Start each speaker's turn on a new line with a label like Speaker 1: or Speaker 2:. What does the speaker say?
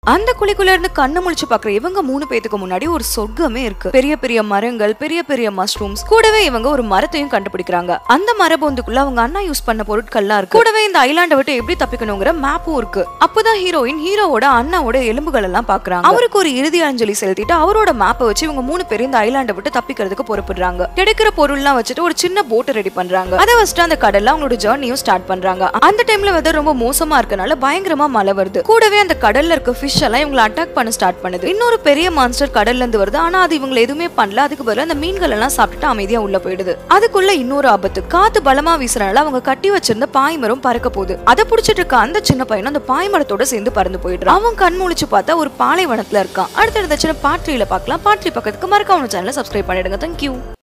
Speaker 1: அந்த குழிக்குள்ள இருந்து கண்ணு முழிச்சு பாக்குற இவங்க மூணு பேத்துக்கு முன்னாடி ஒரு சொர்க்கமே இருக்கு பெரிய பெரிய மரங்கள் பெரிய பெரிய மஷ்ரூம்ஸ் கூடவே இவங்க ஒரு மரத்தையும் கண்டுபிடிக்கிறாங்க அந்த மரபொந்துக்குள்ள அவங்க அண்ணா யூஸ் பண்ண பொருட்கள்லாம் இருக்கு கூடவே இந்த ஐலாண்டை விட்டு எப்படி தப்பிக்கணுங்கிற மேப்பும் இருக்கு அப்பதான் ஹீரோயின் ஹீரோவோட அண்ணாவோட எலும்புகள் எல்லாம் பாக்குறாங்க அவருக்கு ஒரு இறுதி அஞ்சலி செலுத்திட்டு அவரோட மேப்பை வச்சு இவங்க மூணு பேரும் இந்த ஐலாண்டை விட்டு தப்பிக்கிறதுக்கு பொறுப்படுறாங்க கிடைக்கிற பொருள்லாம் வச்சுட்டு ஒரு சின்ன போட் ரெடி பண்றாங்க அதை வச்சுட்டு அந்த கடல்ல அவங்களோட ஜேர்னியும் ஸ்டார்ட் பண்றாங்க அந்த டைம்ல வெதர் ரொம்ப மோசமா இருக்கனால பயங்கரமா மழை வருது கூடவே அந்த கடல்ல இருக்க ஃபிஷ் எல்லாம் இவங்களை அட்டாக் பண்ண ஸ்டார்ட் பண்ணுது இன்னொரு பெரிய மான்ஸ்டர் கடல்ல இருந்து வருது ஆனா அது இவங்களை எதுவுமே பண்ணல அதுக்கு பதிலா அந்த மீன்கள் எல்லாம் சாப்பிட்டுட்டு அமைதியா உள்ள போயிடுது அதுக்குள்ள இன்னொரு ஆபத்து காத்து பலமா வீசுறனால அவங்க கட்டி வச்சிருந்த பாய்மரம் பறக்க போகுது அதை புடிச்சிட்டு இருக்க அந்த சின்ன பையனும் அந்த பாய்மரத்தோட சேர்ந்து பறந்து போயிடுறான் அவன் கண் முழிச்சு பார்த்தா ஒரு பாலைவனத்துல இருக்கான் அடுத்தடுத்த சின்ன பாட்ரியில பார்க்கலாம் பாட்ரி பக்கத்துக்கு மறக்காம சேனலை சப்ஸ்கிரைப் பண்ணிடுங்க தேங்க்யூ